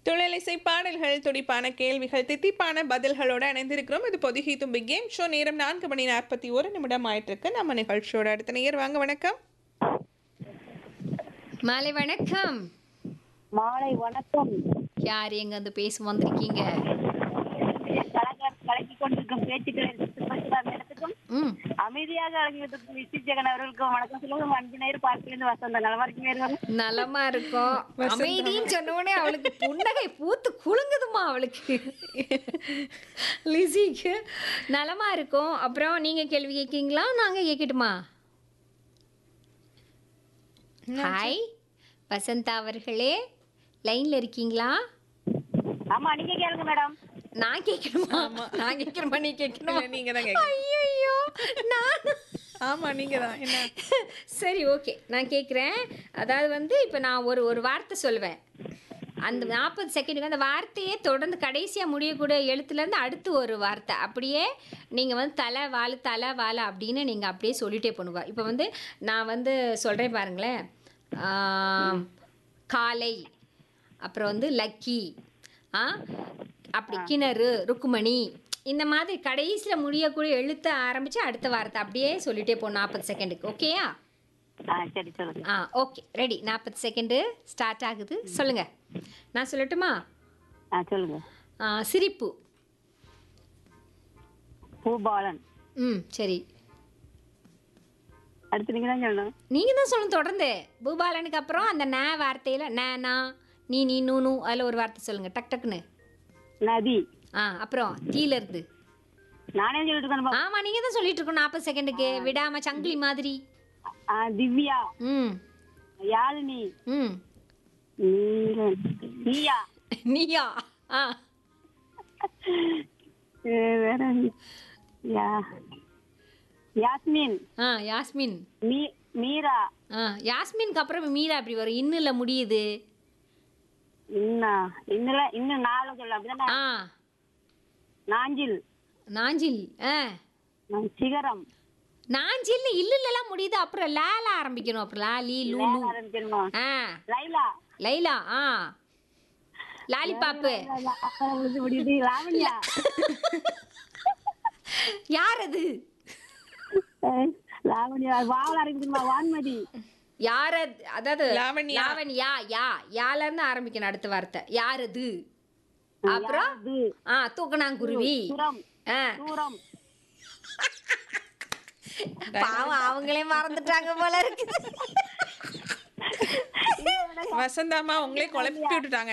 தொழிலிசை பாடல்கள் துடிப்பான கேள்விகள் தித்திப்பான பதில்களோட இணைந்திருக்கிறோம் இது பொதிகை தும்பி கேம் ஷோ நேரம் நான்கு மணி நாற்பத்தி ஒரு நிமிடம் ஆயிட்டு இருக்கு நம்ம நிகழ்ச்சியோட அடுத்த நேர் வாங்க வணக்கம் மாலை வணக்கம் மாலை வணக்கம் யார் எங்க வந்து பேச வந்திருக்கீங்க கலங்க கலக்கி கொண்டிருக்கும் பேச்சுக்களை சுத்தப்படுத்தாத இடத்துக்கும் ம் அமைதியாக அடங்கியிருக்கும் விசி ஜெகன் அவர்களுக்கும் வணக்கம் சொல்லுங்க அஞ்சு நேரம் பார்க்கலேருந்து வசந்த நலமா இருக்கீங்க நலமா இருக்கும் அமைதின்னு சொன்ன உடனே அவளுக்கு புன்னகை பூத்து குலுங்குதுமா அவளுக்கு லிசிக்கு நலமா இருக்கும் அப்புறம் நீங்க கேள்வி கேட்கீங்களா நாங்க கேட்கட்டுமா ஹாய் வசந்தா அவர்களே லைன்ல இருக்கீங்களா ஆமா நீங்க கேளுங்க மேடம் நான் கேட்கணுமா நான் கேட்கணுமா நீ கேட்கணுமா இல்ல, நீங்க தான் கேட்கணும். ஐயோ நான் ஆமா நீங்க தான் என்ன சரி ஓகே நான் கேட்குறேன் அதாவது வந்து இப்போ நான் ஒரு ஒரு வார்த்தை சொல்லுவேன் அந்த நாற்பது செகண்டுக்கு அந்த வார்த்தையே தொடர்ந்து கடைசியாக முடியக்கூடிய எழுத்துலேருந்து அடுத்து ஒரு வார்த்தை அப்படியே நீங்கள் வந்து தலை வாழு தலை வாழை அப்படின்னு நீங்கள் அப்படியே சொல்லிட்டே போணுவா இப்போ வந்து நான் வந்து சொல்கிறேன் பாருங்களேன் ஆம், காலை அப்புறம் வந்து லக்கி ஆ அப்படி கிணறு ருக்குமணி இந்த மாதிரி கடைசியில் முடியக்கூடிய எழுத்தை ஆரம்பித்து அடுத்த வார்த்தை அப்படியே சொல்லிட்டே போ நாற்பது செகண்டுக்கு ஓகேயா ஆ சரி சொல்லுங்க ஆ ஓகே ரெடி நாற்பது செகண்டு ஸ்டார்ட் ஆகுது சொல்லுங்க நான் சொல்லட்டுமா ஆ சொல்லுங்க ஆ, சிரிப்பு பூபாலன் ம் சரி அடுத்து நீங்க தான் சொல்லணும் நீங்கள் தான் சொல்லணும் தொடர்ந்து பூபாலனுக்கு அப்புறம் அந்த ந வார்த்தையில் நா நீ நீ நூ நூ அதில் ஒரு வார்த்தை சொல்லுங்கள் டக் டக்குன்னு நதி ஆ அப்புறம் கீழ இருந்து நானே சொல்லிட்டு இருக்கேன் ஆமாம் நீங்கள் தான் சொல்லிட்டு இருக்கணும் நாற்பது செகண்டுக்கு விடாம சங்கிலி மாதிரி ஆ, திவ்யா ம் யாழினி ம் நீலன் நீயா நீயா ஆ ஏ, வேற யா யாஸ்மின் ஆ யாஸ்மின் மீ மீரா ஆ யாஸ்மின்க்கு அப்புறம் மீரா அப்படி வரும் இன்னுல முடியுது இன்னா இன்னும் இன்னும் நாலு சொல்ல அப்படிதானே ஆ நாஞ்சில் நாஞ்சில் ஆ நா- சிகரம் நாஞ்சில்னு இல்லுலலாம் முடியுது அப்புறம் லேல ஆரம்பிக்கணும் அப்புறம் லா லீ லூ லூ ஆரம்பிக்கணுமா ஆ லைலா லைலா ஆ லாலிபாப்பு அவளுக்கு முடியுது லாவண்யா யார் அது ஏய், லாவண்யா வாவல் ஆரம்பிக்கணுமா வான்மதி யார் அது அதாவது லாவண்யா. லாவண்யா யா யால இருந்து ஆரம்பிக்கணும் அடுத்த வார்த்தை யார் அது அப்புறம் யாது, ஆ தூக்கணாங்குருவி சுரம் ஆ சூரம் பாவம் அவங்களே மறந்துட்டாங்க போல இருக்கு வசந்தாமா உங்களே குழப்பி விட்டுட்டாங்க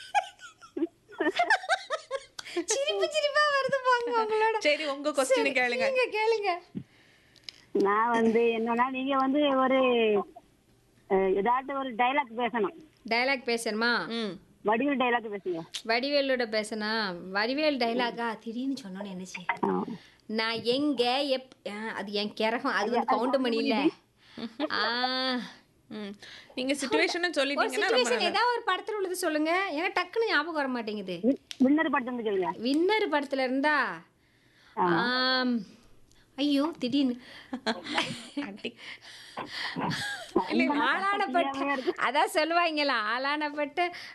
சிரிப்பு சிரிப்பா வருது போங்க உங்களோட சரி உங்க கொஸ்டின் கேளுங்க நீங்க கேளுங்க நான் வந்து என்னன்னா நீங்க வந்து ஒரு அஹ், ஏதாட்டும் ஒரு டைலாக் பேசணும் டயலாக் பேசணுமா ம் வடிவில் டைலாக் பேசுங்க வடிவேலோட பேசனா வடிவேல் டைலாகா திடீர்னு சொன்னோன்னு என்ன செய்ய நான் எங்க எப் ஆ, அது என் கிறகம் அது வந்து கவுண்ட் பண்ணி இல்ல ஆ, ம் நீங்க சுச்சுவேஷன் ஒரு சொல்லிட்டீங்கன்னா ரொம்ப சுச்சுவேஷன் ஏதாவது ஒரு படத்துல உள்ளது சொல்லுங்க ஏன்னா டக்குன்னு ஞாபகம் வர மாட்டேங்குது வின்னர் படத்து வந்து சொல்லுங்க வின்னர் படத்துல இருந்தா ஆம், ஐயோ திடீர்னு அடி. ஆளானப்பட்ட அதான் சொல்லுவாங்களா ஆளானப்பட்ட